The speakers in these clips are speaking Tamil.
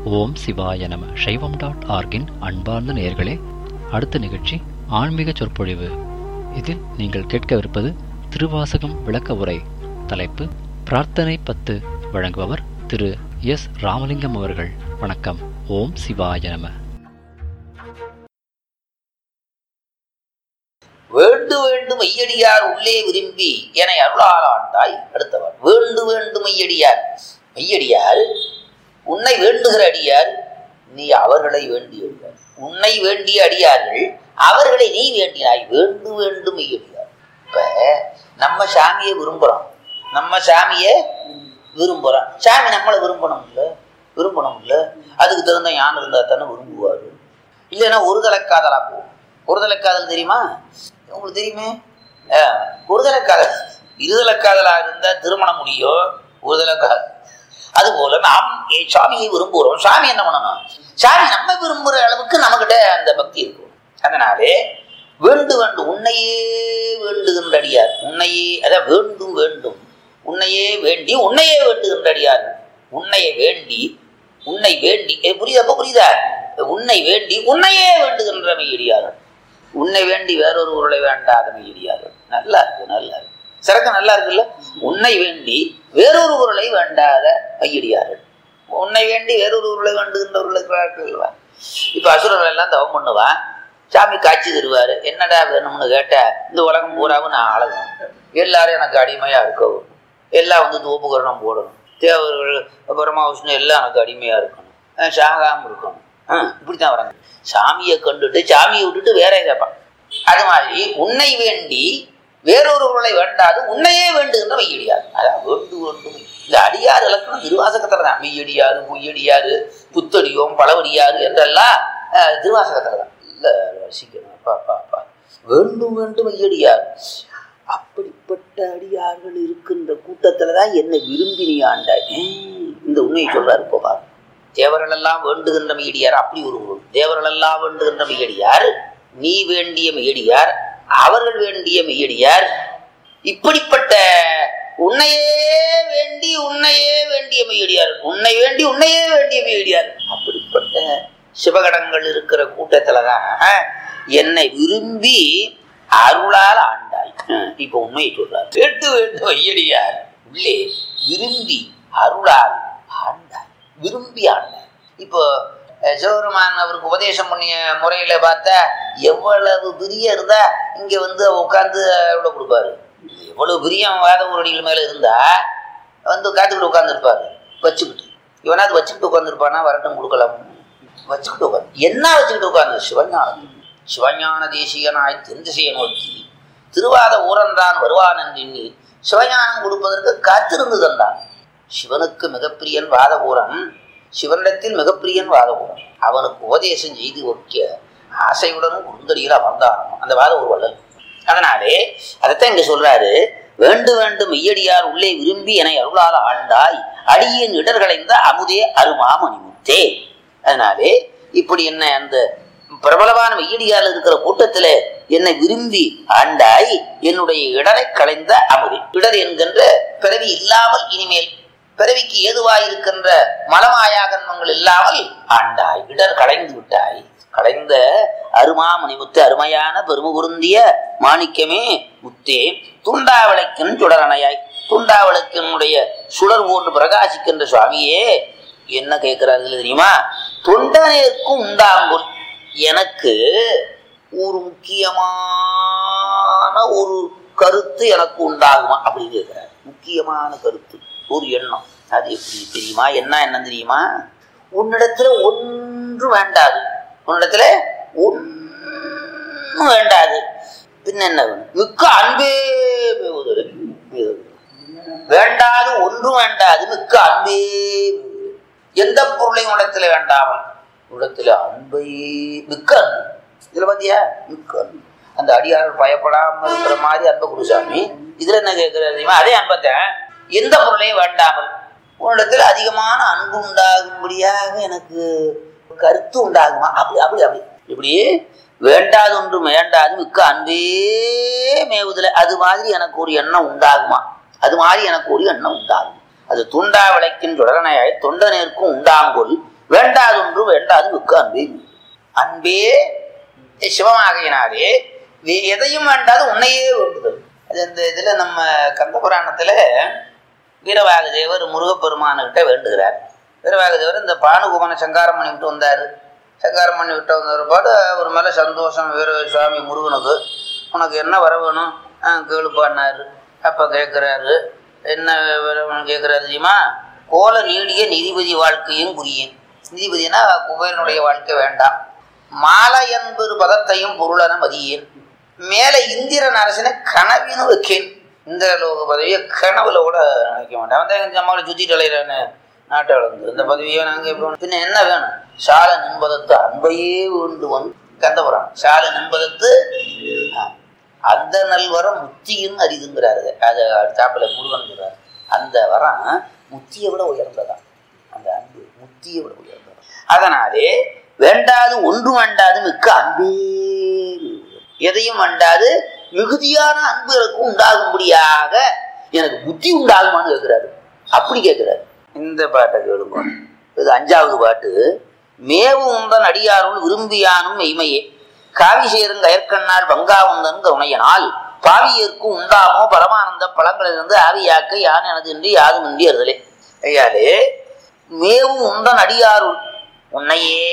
ஓம் சிவாய நம சைவம் டாட் ஆர்கின் அன்பார்ந்த நேயர்களே அடுத்த நிகழ்ச்சி ஆன்மீக சொற்பொழிவு இதில் நீங்கள் கேட்கவிருப்பது திருவாசகம் விளக்க உரை தலைப்பு பிரார்த்தனை பத்து வழங்குபவர் திரு எஸ் ராமலிங்கம் அவர்கள் வணக்கம் ஓம் சிவாய நம வேண்டு வேண்டும் மையடியார் உள்ளே விரும்பி என அருளாளாண்டாய் அடுத்தவர் வேண்டு வேண்டும் மையடியார் மையடியார் உன்னை வேண்டுகிற அடியார் நீ அவர்களை வேண்டிய அடியார் உன்னை வேண்டிய அடியார்கள் அவர்களை நீ வேண்டினாய் வேண்டு வேண்டும் மையடியார் இப்ப நம்ம சாமியை விரும்புறோம் நம்ம சாமியை விரும்புறோம் சாமி நம்மளை விரும்பணும் இல்ல விரும்பணும் இல்ல அதுக்கு தகுந்த ஞானம் இருந்தா தானே விரும்புவாரு இல்லைன்னா ஒரு தலைக்காதலா போகும் ஒரு தலைக்காதல் தெரியுமா உங்களுக்கு தெரியுமே ஆஹ், ஒரு தலைக்காதல் இருதலைக்காதலா இருந்தா திருமணம் முடியும் ஒரு தலைக்காதல் அது போல நாம் ஏ, சாமியை விரும்புகிறோம் சாமி என்ன பண்ணணும் சாமி நம்ம விரும்புற அளவுக்கு நம்மகிட்ட அந்த பக்தி இருக்கும் அதனாலே வேண்டு வேண்டும் உன்னையே வேண்டுகின்ற அடியார் உன்னையே அதான் வேண்டும் வேண்டும் உன்னையே வேண்டி உன்னையே வேண்டுகின்ற அடியார் உன்னையை வேண்டி உன்னை வேண்டி ஏ, புரியுதா அப்ப புரியுதா உன்னை வேண்டி உன்னையே வேண்டுகின்ற மெய்யடியார்கள் உன்னை வேண்டி வேறொரு உருளை வேண்டாத மெய்யடியார்கள் நல்லா இருக்கு நல்லா இருக்கு சரக்கு நல்லா இருக்குல்ல உன்னை வேண்டி வேறொரு பொருளை வேண்டாத மையடியார்கள் உன்னை வேண்டி வேறொரு உருளை வேண்டுகின்றவர்களுக்கு இப்ப அசுரர்கள் எல்லாம் தவம் பண்ணுவான் சாமி காட்சி தருவாரு என்னடா வேணும்னு கேட்ட இந்த உலகம் பூராவும் நான் ஆளணும் எல்லாரும் எனக்கு அடிமையா இருக்கவும் எல்லாம் வந்து தூப்புகரணம் போடணும் தேவர்கள் பிரம்மா விஷ்ணு எல்லாம் எனக்கு அடிமையா இருக்கணும் அஹ் சாகாம இருக்கணும் அஹ் இப்படித்தான் வராங்க சாமியை கண்டுட்டு சாமியை விட்டுட்டு வேற கேட்பான் அது மாதிரி உன்னை வேண்டி வேறொரு பொருளை வேண்டாது உன்னையே வேண்டுகின்ற மெய்யடியார் அதான் வேண்டு வேண்டும் இந்த அடியார் இலக்கணம் திருவாசகத்துல தான் மெய்யடியாரு பொய்யடியாரு புத்தடியோம் பழவடியாரு என்றெல்லாம் அஹ், திருவாசகத்துல தான் இல்ல ரசிக்கணும் அப்பா அப்பா அப்பா வேண்டும் வேண்டும் மெய்யடியார் அப்படிப்பட்ட அடியார்கள் இருக்கின்ற கூட்டத்துல தான் என்னை விரும்பி நீ ஆண்டாய் ஏய், இந்த உண்மையை சொல்றாரு இப்போ பாரு தேவர்கள் எல்லாம் வேண்டுகின்ற மெய்யடியார் அப்படி ஒரு பொருள் தேவர்கள் எல்லாம் வேண்டுகின்ற மெய்யடியார் நீ வேண்டிய மெய்யடியார் அவர்கள் வேண்டிய மெய்யடியார் இப்படிப்பட்ட உன்னையே வேண்டி உன்னையே வேண்டிய மெய்யடியார் உன்னை வேண்டி உன்னையே வேண்டிய மெய்யடியார் அப்படிப்பட்ட சிவகடங்கள் இருக்கிற கூட்டத்துலதான் என்னை விரும்பி அருளால் ஆண்டாய் ஹம், இப்ப உண்மையை சொல்றார் வேட்டு வேட்டு மையடியார் உள்ளே விரும்பி அருளால் ஆண்டாய் விரும்பி ஆண்டாய் இப்போ அஹ், சிவபெருமான் அவருக்கு உபதேசம் பண்ணிய முறையில பார்த்தா எவ்வளவு பிரிய இருந்தா இங்க வந்து உட்கார்ந்து எவ்வளவு கொடுப்பாரு எவ்வளவு பிரியம் வேத உருடிகள் மேல இருந்தா வந்து காத்துக்கிட்டு உட்கார்ந்துருப்பாரு வச்சுக்கிட்டு இவனாவது வச்சுக்கிட்டு உட்காந்துருப்பானா வரட்டும் கொடுக்கலாம் வச்சுக்கிட்டு உட்காந்து என்ன வச்சுக்கிட்டு உட்கார்ந்து சிவஞானம் சிவஞான தேசிகனாய் தென்திசையை நோக்கி திருவாத ஊரன்தான் வருவான் எண்ணி சிவஞானம் கொடுப்பதற்கு காத்திருந்து தந்தான் சிவனுக்கு மிகப்பிரியன் வாதபூரன் சிவனிடத்தில் மிகப்பிரியன் வாதபூரன் அவனுக்கு உபதேசம் செய்து வைக்க ஆசையுடனும் குருந்தடியில் அமர்ந்தானோ அந்த வாத ஒரு வள்ளல் அதனாலே அதைத்தான் இங்க சொல்றாரு வேண்டு வேண்டும் மெய்யடியார் உள்ளே விரும்பி என அருளால் ஆண்டாய் அடியின் இடர்களைந்த அமுதே அருமாமணிமுத்தே அதனாலே இப்படி என்ன அந்த பிரபலமான மெய்யடியால் இருக்கிற கூட்டத்துல என்னை விரும்பி ஆண்டாய் என்னுடைய இடரை களைந்த அமுதே இடர் என்கின்ற பிறவி இல்லாமல் இனிமேல் பிறவிக்கு ஏதுவாயிருக்கின்ற மலமாயாகன்மங்கள் இல்லாமல் ஆண்டாய் இடர் களைந்து விட்டாய் களைந்த அருமாமணி முத்து அருமையான பெரும பொருந்திய மாணிக்கமே முத்தே துண்டாவிளக்கின் சுடரணையாய் துண்டாவிளக்கினுடைய சுடர் போன்று பிரகாசிக்கின்ற சுவாமியே என்ன கேட்கிறாரு தெரியுமா தொண்டனேற்கும் உண்டாங்குல் எனக்கு ஒரு முக்கியமான ஒரு கருத்து எனக்கு உண்டாகுமா அப்படின்னு கேட்கிறார் முக்கியமான கருத்து ஒரு எண்ணம் அது எப்படி தெரியுமா என்ன எண்ணம் தெரியுமா உன்னிடத்துல ஒன்று வேண்டாது உன்னிடத்துல ஒன்றும் வேண்டாது பின்ன என்ன வேணும் மிக்க அன்பே மிகுதல். மிகுதல். வேண்டாது ஒன்றும் வேண்டாது மிக்க அன்பே மிகுதல். எந்த பொருளையும் உடத்துல வேண்டாமல் உடத்துல அன்பை மிக்க அன்பு இதுல பாத்தியா மிக்க அன்பு அந்த அடியார்கள் பயப்படாம இருக்கிற மாதிரி அன்பை குருசாமி இதுல என்ன கேட்கறது தெரியுமா அதே அன்பத்தை எந்த பொருளையும் வேண்டாமல் உன்னிடத்துல அதிகமான அன்பு உண்டாகும்படியாக எனக்கு கருத்து உண்டாகுமா அப்படி அப்படி அப்படி இப்படி வேண்டாது ஒன்றும் வேண்டாது மிக்க அன்பே மேவுதல அது மாதிரி எனக்கு ஒரு எண்ணம் உண்டாகுமா அது மாதிரி எனக்கு ஒரு எண்ணம் உண்டாகும் அது துண்டா விளக்கின் தொடரணையாய் தொண்டனேற்கும் உண்டாங்கொல் வேண்டா மிக்க அன்பே அன்பே சிவமாகையினாலே வே- எதையும் வேண்டாது உன்னையே வேண்டுதல் அது இந்த இதுல நம்ம கந்த புராணத்துல வீரவாக தேவர் முருகப்பெருமானுக்கிட்ட வேண்டுகிறார் வீரவாக தேவர் இந்த பானுகுமனை சங்காரம் பண்ணி விட்டு வந்தார் சங்காரம் பண்ணி விட்டு வந்த பாடு அவர் மேலே சந்தோஷம் வீர சுவாமி முருகனுக்கு உனக்கு என்ன வர வேணும் ஆ கேளுப்பான்னாரு அப்போ கேட்குறாரு என்ன வரவன் கேட்குறாரு தெரியுமா கோல நீடிய நீதிபதி வாழ்க்கையும் புரியும் நீதிபதினா குபேரனுடைய வாழ்க்கை வேண்டாம் மாலை என்பது பதத்தையும் பொருளன மதியேன் மேலே இந்திரன் அரசனை கனவினு வைக்கேன் இந்த லோக பதவியை கனவுல கூட நினைக்க மாட்டேன் வந்து எங்கள் அம்மாவை சுற்றிட்டு அலையிறானு நாட்டை வளர்ந்து இந்த பதவியை நாங்கள் எப்படி பின்ன என்ன வேணும் சால நின்பதத்து அன்பையே வேண்டுவன் கந்தபுரம் சால நின்பதத்து ஆ, அந்த நல்வரம் முத்தியும் அரிதுங்கிறாரு அது அடுத்தாப்புல முருகன் சொல்றாரு அந்த வரம் முத்தியை விட உயர்ந்ததான் அந்த அன்பு முத்தியை விட உயர்ந்தது அதனாலே வேண்டாது ஒன்று வேண்டாது மிக்க அன்பே எதையும் வேண்டாது மிகுதியான அன்பு எனக்கு உண்டாகும்படியாக எனக்கு புத்தி உண்டாகுமான்னு கேட்கிறாரு அப்படி கேட்கிறாரு இந்த பாட்டை கேளுங்க இது அஞ்சாவது பாட்டு மேவு உந்தன் அடியாருள் விரும்பியானும் மெய்மையே காவி சேருங்க அயற்கண்ணால் பங்கா உந்தன் கருணையனால் பாவியர்க்கு உண்டாமோ பரமானந்த பழங்களிலிருந்து ஆவியாக்க யான் எனது என்று யாதும் இன்றி அறுதலே ஐயாலே மேவும் உந்தன் அடியாருள் உன்னையே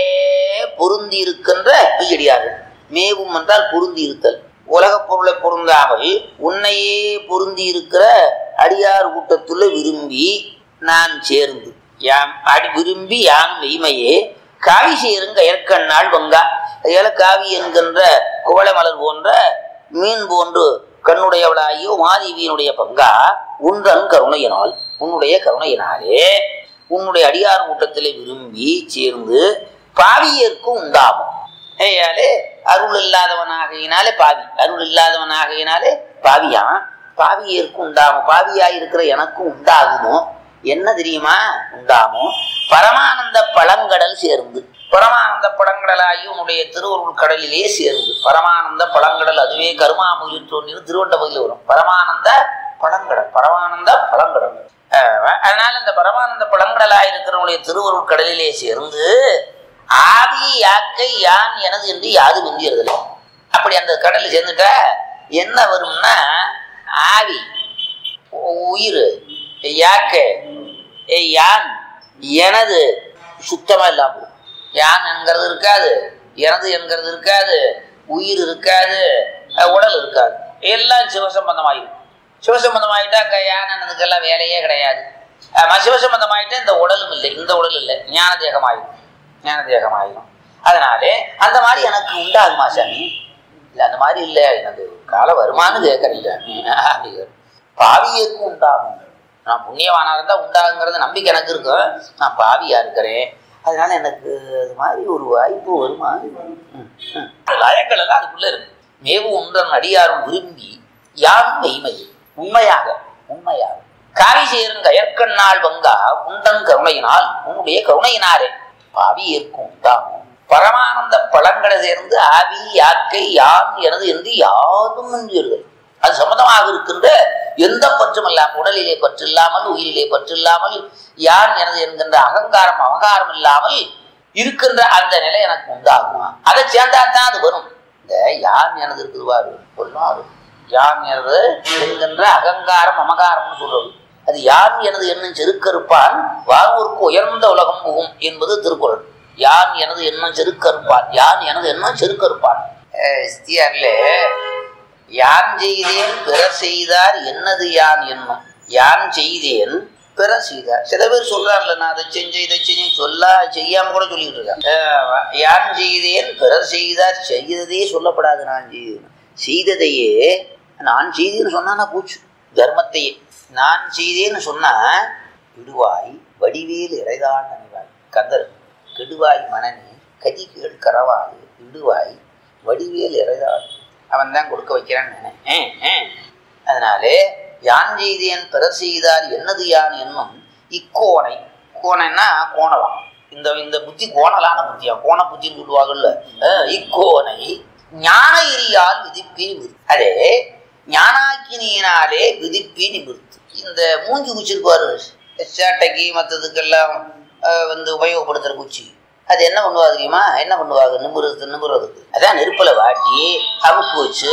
பொருந்தி இருக்கின்ற மெய்யடியார்கள் மேவும் என்றால் பொருந்தி இருத்தல் உலகப் பொருளை பொருந்தாமல் உன்னையே பொருந்தி இருக்கிற அடியார் கூட்டத்துள்ள விரும்பி நான் சேர்ந்து யாம் அடி விரும்பி யான் மெய்மையே காவி சேருங்க ஏற்கண்ணாள் வங்கா அதால காவி என்கின்ற குவளை மலர் போன்ற மீன் போன்று கண்ணுடையவளாகியோ மாதேவியினுடைய பங்கா உன்றன் கருணையினால் உன்னுடைய கருணையினாலே உன்னுடைய அடியார் கூட்டத்திலே விரும்பி சேர்ந்து பாவியர்க்கும் உண்டாகும் ஏயாலே அருள் இல்லாதவனாகையினாலே பாவி அருள் இல்லாதவனாகையினாலே பாவியான் பாவியர்க்கும் உண்டாகும் பாவியா இருக்கிற எனக்கும் உண்டாகுமோ என்ன தெரியுமா உண்டாமோ பரமானந்த பழங்கடல் சேர்ந்து பரமானந்த பழங்கடலாகி உன்னுடைய திருவருள் கடலிலே சேர்ந்து பரமானந்த பழங்கடல் அதுவே கருமாமுகில் தோன்றின திருவண்டபதியில் வரும் பரமானந்த பழங்கடல் பரமானந்த பழங்கடல் அஹ் அதனால இந்த பரமானந்த பழங்கடலா இருக்கிறவனுடைய திருவருள் கடலிலே சேர்ந்து ஆவி யாக்கை யான் எனது என்று யாது மிந்தியறதில்லை அப்படி அந்த கடலில் சேர்ந்துட்டா என்ன வரும்னா ஆவி உயிர் யாக்கை ஏய் யான் எனது சுத்தமா இல்லாம போகும். யான் என்கிறது இருக்காது எனது என்கிறது இருக்காது உயிர் இருக்காது அஹ் உடல் இருக்காது எல்லாம் சிவசம்பந்தமாயிடும் சிவசம்பந்தமாயிட்டா அங்க யான் எனதுக்கெல்லாம் வேலையே கிடையாது ஆமா சிவசம்பந்தமாயிட்டா இந்த உடலும் இல்லை இந்த உடல் இல்லை ஞான தேகமாயிடும் ஞான தேகமாயிடும் அதனாலே அந்த மாதிரி எனக்கு உண்டாகுமா சாமி இல்லை அந்த மாதிரி இல்லை எனக்கு காலம் வருமானு கேட்கறீங்க அப்படி பாவியருக்கு உண்டாகும் நான் புண்ணியவானா இருந்தால் உண்டாகுங்கிறது நம்பிக்கை எனக்கு இருக்கும் நான் பாவியா இருக்கிறேன் அதனால எனக்கு அது மாதிரி ஒரு வாய்ப்பு வருமா ம், ம். லயங்கள் எல்லாம் அதுக்குள்ள இருக்கு மேவு உன்றன் அடியாரும் விரும்பி யாரும் மெய்மை உண்மையாக உண்மையாக காவி சேரும் கயற்கண்ணால் வங்கா உண்டன் கருணையினால் உன்னுடைய கருணையினாரே பாவி ஏற்கும் உண்டாகும் பரமானந்த பழங்களை சேர்ந்து ஆவி யாக்கை யான் எனது என்று யாதும் என்று அது சம்மதமாக இருக்கின்ற எந்த பற்றும் இல்லாமல் உடலிலே பற்று இல்லாமல் உயிரிலே பற்று இல்லாமல் யான் எனது என்கின்ற அகங்காரம் அவகாரம் இல்லாமல் இருக்கின்ற அந்த நிலை எனக்கு உண்டாகுமா அதை சேர்ந்தாதான் அது வரும் இந்த யான் எனது இருக்குதுவாரு பொருளாரு யான் எனது என்கின்ற அகங்காரம் அமகாரம்னு சொல்றது அது யான் எனது என்னும் செருக்கறுப்பான் வாழ்வோருக்கு உயர்ந்த உலகம் புகும் என்பது திருக்குறள் யான் எனது எண்ணம் செருக்கறுப்பான் யான் எனது எண்ணம் செருக்கறுப்பான் சித்தியார்ல யான் செய்தேன் பிற செய்தார் என்னது யான் என்னும் யான் செய்தேன் பிற செய்தார் சில பேர் சொல்றாருல நான் அதை செஞ்சேன் இதை செஞ்சேன் சொல்லா செய்யாம கூட சொல்லிட்டு இருக்காங்க அஹ் யான் செய்தேன் பிறர் செய்தார் செய்ததே சொல்லப்படாது நான் செய்தேன் செய்ததையே நான் செய்தேன்னு சொன்னா பூச்சு தர்மத்தையே நான் செய்தேன்னு சொன்னா விடுவாய் வடிவேல் இறைதான் நினைவாய் கந்தர் கெடுவாய் மனநே கதிகேள் கரவாது விடுவாய் வடிவேல் இறைதான் அவன் தான் கொடுக்க வைக்கிறான்னு நினை அதனாலே யான் செய்தேன் பிறர் செய்தார் என்னது யான் என்னும் இக்கோணை கோணைன்னா கோணலாம் இந்த இந்த புத்தி கோணலான புத்தியா கோண புத்தின்னு சொல்லுவாங்கல்ல அஹ் இக்கோணை ஞான எரியால் விதிப்பி அதே ஞானாக்கினியினாலே விதிப்பி நிமிர்த்து இந்த மூஞ்சி குச்சி இருப்பாரு சேட்டைக்கு மற்றதுக்கெல்லாம் வந்து உபயோகப்படுத்துகிற குச்சி அது என்ன பண்ணுவா தெரியுமா என்ன பண்ணுவாங்க நிம்புறது நிம்புறதுக்கு அதான் நெருப்புல வாட்டி அமுக்கு வச்சு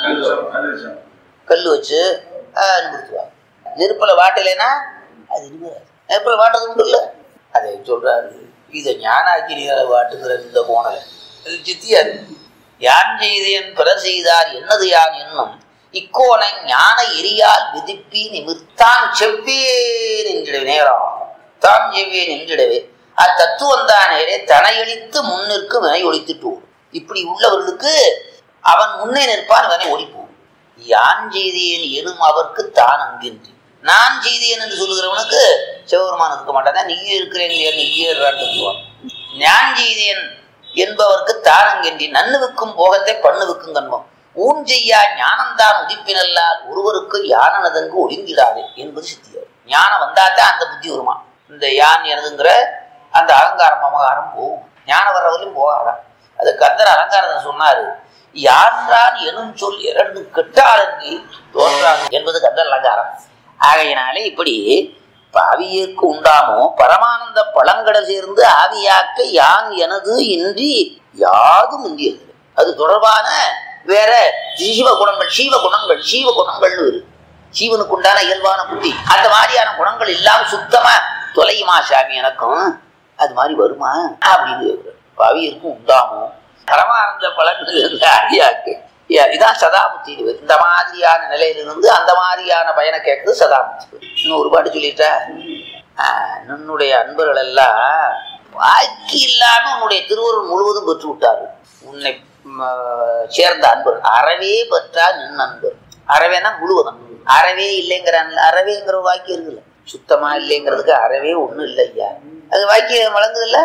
கல் வச்சு ஆஹ், நிமிர்த்துவாங்க நெருப்புல வாட்டலைன்னா அது நிமிராது நெருப்புல வாட்டுறது உண்டு இல்லை அதை சொல்றாரு இதை ஞானாக்கிரியால வாட்டுகிற இந்த கோணல இது சித்தியார் யான் செய்தேன் பிறர் செய்தார் என்னது யான் என்னும் இக்கோனை ஞான எரியால் விதிப்பி நிமிர்த்தான் செவ்வேன் என்கிடவே நேரம் தான் செவ்வேன் என்கிடவே அத்தத்துவம் தானே தனையளித்து முன்னிற்கு வினை ஒழித்துட்டு ஓடும் இப்படி உள்ளவர்களுக்கு அவன் முன்னே நிற்பான் வினை ஒழிப்போம் யான் செய்தேன் எனும் அவர்க்கு தான் அங்கின்றி நான் செய்தேன் என்று சொல்லுகிறவனுக்கு சிவபெருமான் இருக்க மாட்டான் நீயே இருக்கிறேன் நீயே இருவான் ஞான் செய்தேன் என்பவர்க்கு தான் அங்கின்றி நன்னுவுக்கும் போகத்தை பண்ணுவுக்கும் கண்பம் ஊன் செய்யா ஞானந்தான் உதிப்பினல்லால் ஒருவருக்கு யானனதங்கு ஒளிந்திடாது என்பது சித்தியார் ஞானம் வந்தாதான் அந்த புத்தி வருமா இந்த யான் எனதுங்கிற அந்த அலங்காரம் அமகாரம் போகும் ஞானம் வர்றவரையும் போகாதான் அது கந்தர் அலங்காரத்தை சொன்னாரு யான்றான் எனும் சொல் இரண்டு கெட்டாரங்கி தோன்றான் என்பது கந்தர் அலங்காரம் ஆகையினாலே இப்படி பாவியேற்கு உண்டாமோ பரமானந்த பழங்கடல் சேர்ந்து ஆவியாக்க யான் எனது இன்றி யாதும் இந்தியது அது தொடர்பான வேற ஜீவ குணங்கள் சீவ குணங்கள் சீவ குணங்கள்னு இருக்கு சீவனுக்கு உண்டான இயல்பான புத்தி அந்த மாதிரியான குணங்கள் இல்லாம சுத்தமா தொலையுமா சாமி எனக்கும் அது மாதிரி வருமா அப்படின்னு கேக்குறாரு. பாவியருக்கும் உண்டாமோ பரமானந்த பலன்கள் இருந்து ஆவியாக்கு இதான் சதாபுத்தி இந்த மாதிரியான நிலையிலிருந்து அந்த மாதிரியான பயனை கேட்கறது சதாபுத்தி இன்னும் ஒரு பாட்டு சொல்லிட்டா ஆஹ், உன்னுடைய அன்பர்கள் எல்லாம் பாக்கி இல்லாம உன்னுடைய திருவருள் முழுவதும் பெற்று விட்டார்கள் உன்னை ம, சேர்ந்த அன்பர் அறவே பெற்றா நின் அன்பர் அறவேனா முழுவதும் அறவே இல்லைங்கிற அறவேங்கிற வாக்கியம் இருக்குல்ல சுத்தமா இல்லைங்கிறதுக்கு அறவே ஒண்ணும் இல்லை ஐயா அது வாக்கியம் வழங்குது இல்ல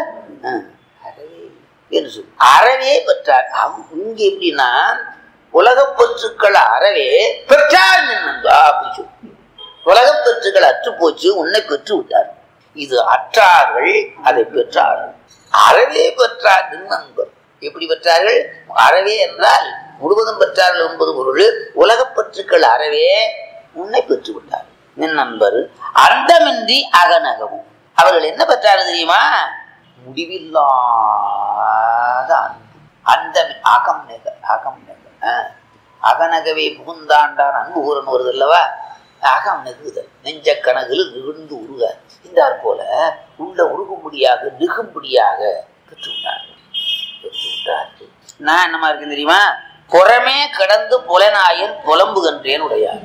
அறவே என்று சொல்லு அறவே பெற்றார் அவன் இங்க எப்படின்னா உலகப் பற்றுக்கள் அறவே பெற்றார் நின்னந்தா அப்படி சொல்லு உலகப் பெற்றுகள் அற்று போச்சு உன்னை பெற்று விட்டார் இது அற்றார்கள் அதை பெற்றார்கள் அறவே பெற்றார் நின்னன்பர் எப்படி பெற்றார்கள் அறவே என்றால் முழுவதும் பெற்றார்கள் என்பது பொருள் உலகப் பற்றுக்கள் அறவே உன்னை பெற்று விட்டார் நின் நண்பர் அந்தமின்றி அகநகவும் அவர்கள் என்ன பெற்றார்கள் தெரியுமா முடிவில்லாத அன்பு அந்த அகம் நெக அகம் நெக ஆ. அகநகவே புகுந்தாண்டான் அன்பு கூறன் வருது அல்லவா அகம் நெகுதல் நெஞ்ச கணக்கில் நிகழ்ந்து உருக இந்தாற் போல உள்ள உருகும்படியாக நிகும்படியாக பெற்று விட்டார்கள் பெற்று விட்டார்கள் நான் என்னமா இருக்கேன் தெரியுமா புறமே கடந்து புலனாயன் புலம்புகின்றேன் உடையார்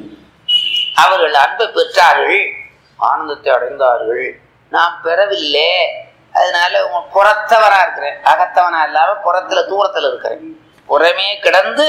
அவர்கள் அன்பை பெற்றார்கள் ஆனந்தத்தை அடைந்தார்கள் நான் பெறவில்லை அதனால உங்க புறத்தவனா இருக்கிறேன் அகத்தவனா இல்லாம புறத்துல தூரத்துல இருக்கிறேன் புறமே கிடந்து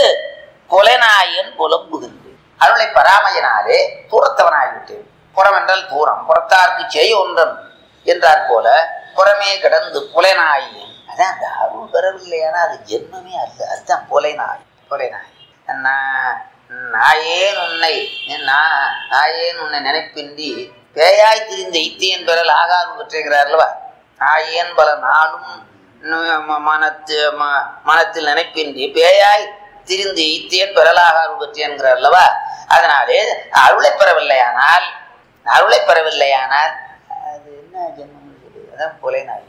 புலனாயன் புலம்புகின்றேன் அருளை பராமையினாலே தூரத்தவனாகிவிட்டேன் புறம் என்றால் தூரம் புறத்தார்க்கு செய்ய ஒன்றன் என்றார் போல புறமே கிடந்து புலனாயின் அதான் அந்த அருள் பெறவில்லையானா அது ஜென்மமே அல்ல அதுதான் புலைநாய் புலைநாய் நான் நாயேன் உன்னை நான் நாயேன் உன்னை நினைப்பின்றி பேயாய் திரிந்த இத்தியன் பெறல் ஆகாரம் பெற்றிருக்கிறார் அல்லவா நாயேன் பல நாளும் நு- ம- மனத்து ம- மனத்தில் நினைப்பின்றி பேயாய் திரிந்து இத்தியன் பெறலாகாரம் பெற்றேன்கிறார் அல்லவா அதனாலே அருளை பெறவில்லையானால் அருளை பெறவில்லையானால் அது என்ன ஜென்மம் சொல்லுது அதான் புலைநாய்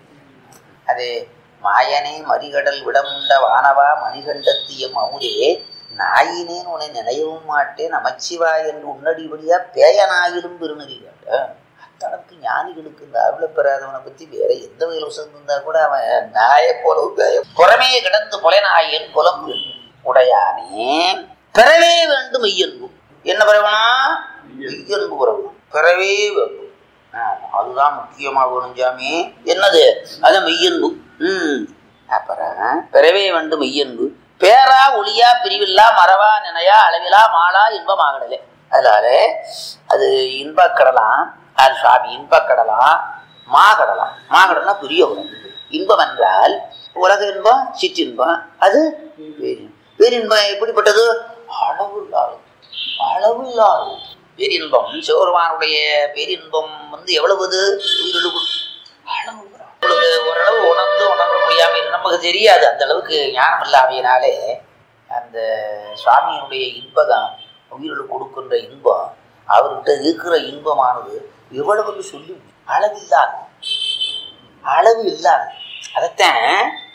அது மாயனே மறிகடல் விடமுண்ட வானவா மணிகண்டத்தியம் அமுதே நாயினேன் உன்னை நினையவும் மாட்டேன் நமச்சிவா என்று உன்னடிபடியா பேயனாயிலும் பெருநெறி கேட்ட அந்த அளவுக்கு ஞானிகளுக்கு இந்த அருளை பெறாதவனை பத்தி வேற எந்த வகையில் வசந்திருந்தா கூட அவன் நாயை போல உபயோகம். புறமே கிடந்து புலனாயன் புலம்பு உடையானே பெறவே வேண்டும் மெய்யன்பு என்ன பெறவனா மெய்யன்பு பெறவும் பெறவே வேண்டும் ஆமா, அதுதான் முக்கியமா வேணும் சாமி என்னது அது மெய்யன்பு ம் அப்புறம் பெறவே வேண்டும் மெய்யன்பு பேரா ஒளியா பிரிவில்லா மறவா நினையா அளவிலா மாலா இன்பமாகடலே அதனால அது இன்பக்கடலாம் அது சுவாமி இன்பக்கடலாம் மாகடலாம் மாகடலாம் பெரிய குணம் இன்பம் என்றால் உலக இன்பம் சிற்றின்பம் அது பேரின்பம் பேரின்பம் எப்படிப்பட்டது அளவு இல்லாதது அளவு இல்லாதது பேரின்பம் சிவபெருமானுடைய பேரின்பம் வந்து எவ்வளவு உயிரிழப்பு அளவு உங்களுக்கு ஓரளவு உணர்ந்து உணர முடியாம இரு- நமக்கு தெரியாது அந்த அளவுக்கு ஞானம் இல்லாமையினாலே அந்த சுவாமியினுடைய இன்பகம் உயிரில் கொடுக்கின்ற இன்பம் அவர்கிட்ட இருக்கிற இன்பமானது எவ்வளவுன்னு சொல்லி அளவு இல்லாது அளவு இல்லாது அதைத்தான்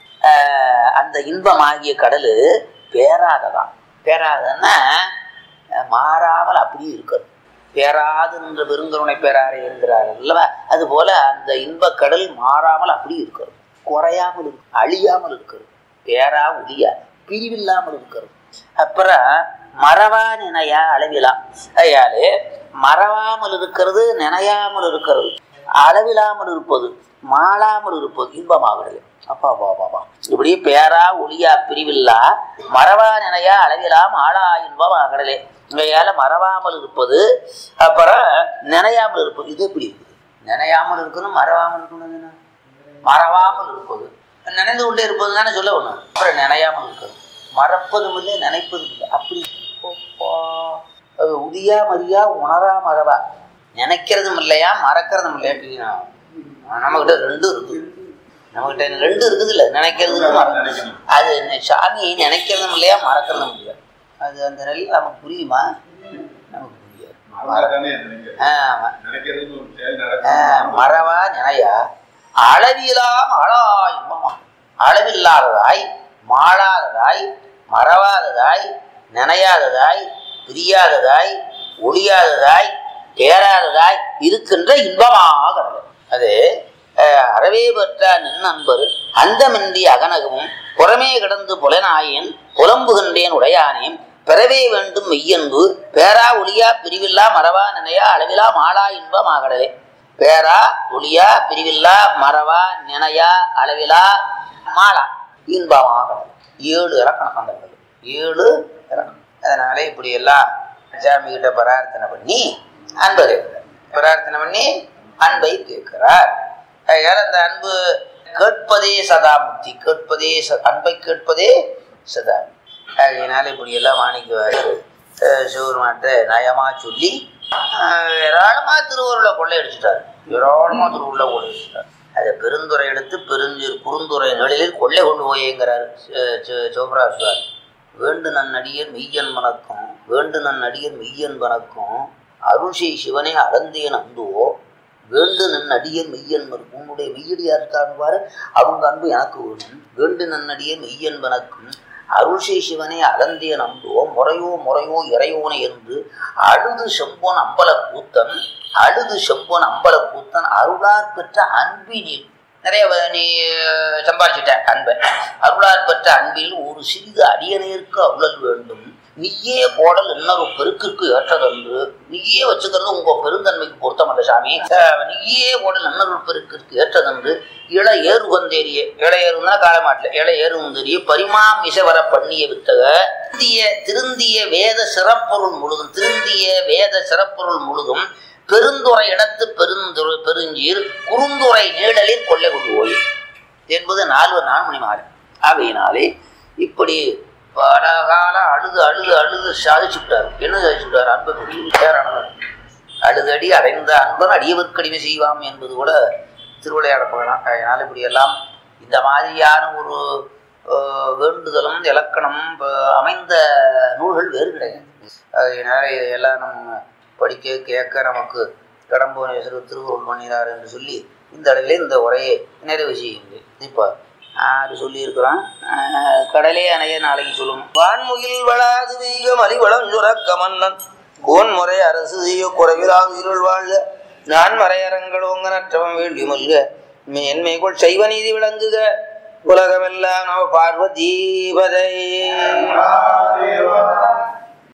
ஆஹ், அந்த இன்பமாகிய கடல் பேராததான் பேராதன்னா அஹ், மாறாமல் அப்படியே இருக்கிறது பேராது என்ற பெருங்கருணை பேராரை என்கிறார் அல்லவா அது போல அந்த இன்பக் கடல் மாறாமல் அப்படியே இருக்கிறது குறையாமல் இருக்கு அழியாமல் இருக்கிறது பேரா ஒளியா பிரிவில்லாமல் இருக்கிறது அப்புறம் மறவா நினையா அளவிலா அதையாலே மறவாமல் இருக்கிறது நினையாமல் இருக்கிறது அளவிலாமல் இருப்பது மாளாமல் இருப்பது இன்பமாகிறது அப்பா பா பாபா இப்படி பேரா ஒளியா பிரிவில்லா மறவா நினையா அளவிலா மாளா இன்பம் ஆகடலே இவையால மறவாமல் இருப்பது அப்புறம் நினையாமல் இருப்பது இது எப்படி இருக்குது நினையாமல் இருக்கணும் மறவாமல் இருக்கணும் என்ன? மறவாமல் இருப்பது நினைந்து கொண்டே இருப்பது தானே சொல்ல ஒண்ணு அப்புறம் நினையாமல் இருக்கிறது மறப்பதும் இல்லை நினைப்பதும் இல்லை அப்படி அப்பா. அது உதியா மதியா உணரா மறவா நினைக்கிறதும் இல்லையா மறக்கிறதும் இல்லையா அப்படின்னா நம்மகிட்ட ரெண்டும் இருக்குது நம்மகிட்ட ரெண்டு இருக்குது இல்லை நினைக்கிறதும் மறக்கிறது அது என்ன, சாமி நினைக்கிறதும் இல்லையா மறக்கிறதும் இல்லையா அது அந்த நிலை நமக்கு புரியுமா நமக்கு புரியாது மறந்தானே நினைக்கிறேன். ஆமா நினைக்கிறதுன்னு ஒரு செயல் ஆஹ் நடக்கும். மறவா நினையா அளவிலாம் அளவாயுமா அளவில்லாததாய் மாளாததாய் மறவாததாய் நினையாததாய் பிரியாததாய் ஒளியாததாய் தேராததாய் இருக்கின்ற இன்பமாக கடவுள் அது அஹ், அறவே பெற்ற நின் நண்பர் அந்தமின்றி அகனகமும் புறமே கிடந்து புலனாயேன் புலம்புகின்றேன் உடையானேன் பெறவே வேண்டும் மெய்யன்பு பேரா ஒளியா பிரிவில்லா மறவா நினையா அளவிலா மாளா இன்பம் ஆகடவே பேரா ஒளியா பிரிவில்லா மறவா நினையா அளவிலா மாளா இன்பமாக ஏழு இலக்கணம் அந்த கடவுள். ஏழு இலக்கணம் அதனால இப்படி எல்லாம் சாமி கிட்ட பிரார்த்தனை பண்ணி அன்பை கேட்கிறார் பிரார்த்தனை பண்ணி அன்பை கேட்கிறார் அதனால அந்த அன்பு கேட்பதே சதாமுக்தி கேட்பதே ச- அன்பை கேட்பதே சதா அதனால இப்படி எல்லாம் மாணிக்குவார் சிவருமாட்ட நயமா சொல்லி அஹ், ஏராளமா திருவருளை கொள்ளையடிச்சிட்டாரு ஏராளமா திருவுருளை கொள்ளையடிச்சிட்டார் அதை பெருந்துரை எடுத்து பெருஞ்சு குறுந்துரை நிழலில் கொள்ளை கொண்டு போயேங்கிறார் சிவபிராசுவார் வேண்டு நன் அடியர் மெய்யன் வணக்கம் வேண்டு நன் அடியர் மெய்யன் வணக்கம் அருள்செய் சிவனே அறந்தேன் அந்துவோ வேண்டு நன் அடியர் மெய்யன் வணக்கம். உன்னுடைய மெய்யடியார் இருக்காருவாரு அவங்க அன்பு எனக்கு வேணும் வேண்டு நன் அடியர் மெய்யன் வணக்கம் அருள்செய் சிவனே அறந்தேன் அந்துவோ முறையோ முறையோ இறையோனை என்று அழுது செம்பொன் அம்பல கூத்தன் அழுது செம்பொன் அம்பல கூத்தன் அருளார் பெற்ற அன்பினில் நிறைய வ- நீ அஹ், சம்பாதிச்சிட்ட அன்பை அருளார் பெற்ற அன்பில் ஒரு சிறிது அடியனேற்கு அருளல் வேண்டும் நீயே போடல் இன்னொரு பெருக்கிற்கு ஏற்றதன்று நீயே வச்சுக்கிறது உங்க பெருந்தன்மைக்கு பொருத்தமல்ல சாமி அஹ், நீயே போடல் இன்னொரு பெருக்கிற்கு ஏற்றதன்று இள ஏறு வந்தேறிய இள ஏறுனா காலமாட்டில் இள ஏறு வந்தேறிய பரிமாம் இசவர பண்ணிய வித்தக திருந்திய திருந்திய வேத சிறப்பொருள் முழுதும் திருந்திய வேத சிறப்பொருள் முழுதும் பெருந்துறை இடத்து பெருந்துறை பெருஞ்சீர் குறுந்துறை நீழலில் கொள்ளை கொண்டு போய் என்பது நாலு நாலு மணி மாறு ஆகையினாலே இப்படி பல காலம் அழுது அழுது அழுது சாதிச்சுட்டார் என்ன சாதிச்சுட்டார் அன்பை பேரானவர் அழுதடி அடைந்த அன்பன் அடியவர்க்கடிமை செய்வாம் என்பது கூட திருவிளையாட போகலாம் அதனால் இப்படியெல்லாம் இந்த மாதிரியான ஒரு அஹ், வேண்டுதலும் இலக்கணம் அஹ், அமைந்த நூல்கள் வேறு கிடையாது அதனால இதையெல்லாம் நம்ம படிக்க கேட்க நமக்கு கடம்புவனேஸ்வரர் திருவுருள் பண்ணினார் என்று சொல்லி இந்த அளவிலே இந்த உரையை நிறைவு செய்யுங்கள் இப்போ ஆறு சொல்லியிருக்கிறான் ஆஹ், கடலே அணைய நாளைக்கு சொல்லும் வான்முகில் வளாது வீக மலிவளம் சுரக்க மன்னன் கோன் முறை அரசு செய்ய குறைவிலாது இருள் வாழ்க நான் மறையரங்கள் ஓங்க நற்றவம் வேள்வி மல்க மேன்மைக்குள் சைவ நீதி விளங்குக உலகமெல்லாம் நம பார்வதீபதை